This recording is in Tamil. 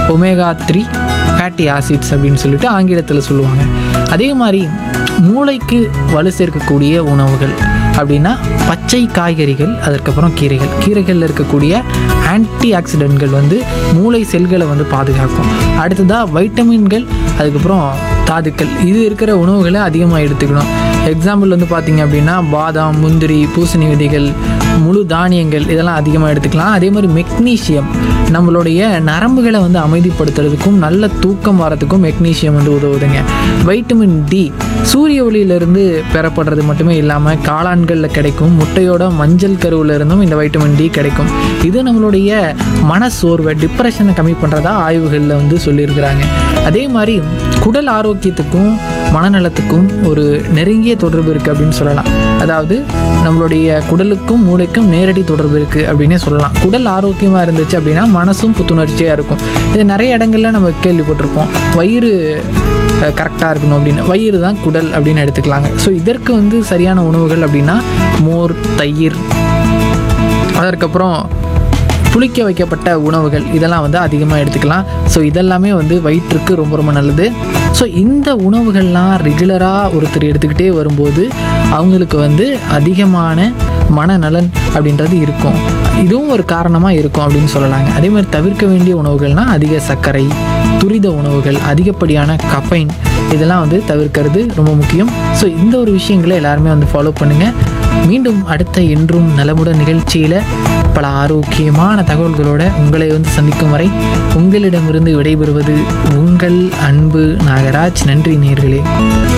ஒமேகா த்ரீ ஃபேட்டி ஆசிட்ஸ் அப்படின்னு சொல்லிட்டு ஆங்கிலத்தில் சொல்லுவாங்க அதே மாதிரி மூளைக்கு வலு சேர்க்கக்கூடிய உணவுகள் அப்படின்னா பச்சை காய்கறிகள் அதற்கப்புறம் கீரைகள் கீரைகளில் இருக்கக்கூடிய ஆன்டி ஆக்சிடென்ட்கள் வந்து மூளை செல்களை வந்து பாதுகாக்கும் அடுத்ததாக வைட்டமின்கள் அதுக்கப்புறம் தாதுக்கள் இது இருக்கிற உணவுகளை அதிகமாக எடுத்துக்கணும் எக்ஸாம்பிள் வந்து பார்த்தீங்க அப்படின்னா பாதாம் முந்திரி பூசணி விதைகள் முழு தானியங்கள் இதெல்லாம் அதிகமாக எடுத்துக்கலாம் அதே மாதிரி மெக்னீசியம் நம்மளுடைய நரம்புகளை வந்து அமைதிப்படுத்துறதுக்கும் நல்ல தூக்கம் வரதுக்கும் மெக்னீசியம் வந்து உதவுதுங்க வைட்டமின் டி சூரிய ஒளியிலிருந்து பெறப்படுறது மட்டுமே இல்லாமல் காளான்களில் கிடைக்கும் முட்டையோட மஞ்சள் கருவில் இருந்தும் இந்த வைட்டமின் டி கிடைக்கும் இது நம்மளுடைய மன சோர்வை டிப்ரெஷனை கம்மி பண்ணுறதா ஆய்வுகளில் வந்து சொல்லியிருக்கிறாங்க அதே மாதிரி குடல் ஆரோக்கியத்துக்கும் மனநலத்துக்கும் ஒரு நெருங்கிய தொடர்பு இருக்குது அப்படின்னு சொல்லலாம் அதாவது நம்மளுடைய குடலுக்கும் மூளைக்கும் நேரடி தொடர்பு இருக்குது அப்படின்னே சொல்லலாம் குடல் ஆரோக்கியமாக இருந்துச்சு அப்படின்னா மனசும் புத்துணர்ச்சியாக இருக்கும் இது நிறைய இடங்கள்ல நம்ம கேள்விப்பட்டிருப்போம் வயிறு கரெக்டாக இருக்கணும் அப்படின்னு வயிறு தான் குடல் அப்படின்னு எடுத்துக்கலாங்க ஸோ இதற்கு வந்து சரியான உணவுகள் அப்படின்னா மோர் தயிர் அதற்கப்புறம் புளிக்க வைக்கப்பட்ட உணவுகள் இதெல்லாம் வந்து அதிகமாக எடுத்துக்கலாம் ஸோ இதெல்லாமே வந்து வயிற்றுக்கு ரொம்ப ரொம்ப நல்லது ஸோ இந்த உணவுகள்லாம் ரெகுலராக ஒருத்தர் எடுத்துக்கிட்டே வரும்போது அவங்களுக்கு வந்து அதிகமான மனநலன் அப்படின்றது இருக்கும் இதுவும் ஒரு காரணமாக இருக்கும் அப்படின்னு சொல்லலாங்க அதே மாதிரி தவிர்க்க வேண்டிய உணவுகள்னால் அதிக சர்க்கரை துரித உணவுகள் அதிகப்படியான கஃபைன் இதெல்லாம் வந்து தவிர்க்கிறது ரொம்ப முக்கியம் ஸோ இந்த ஒரு விஷயங்களை எல்லாருமே வந்து ஃபாலோ பண்ணுங்கள் மீண்டும் அடுத்த என்றும் நலமுடன் நிகழ்ச்சியில் பல ஆரோக்கியமான தகவல்களோட உங்களை வந்து சந்திக்கும் வரை உங்களிடமிருந்து விடைபெறுவது உங்கள் அன்பு நாகராஜ் நன்றி நேர்களே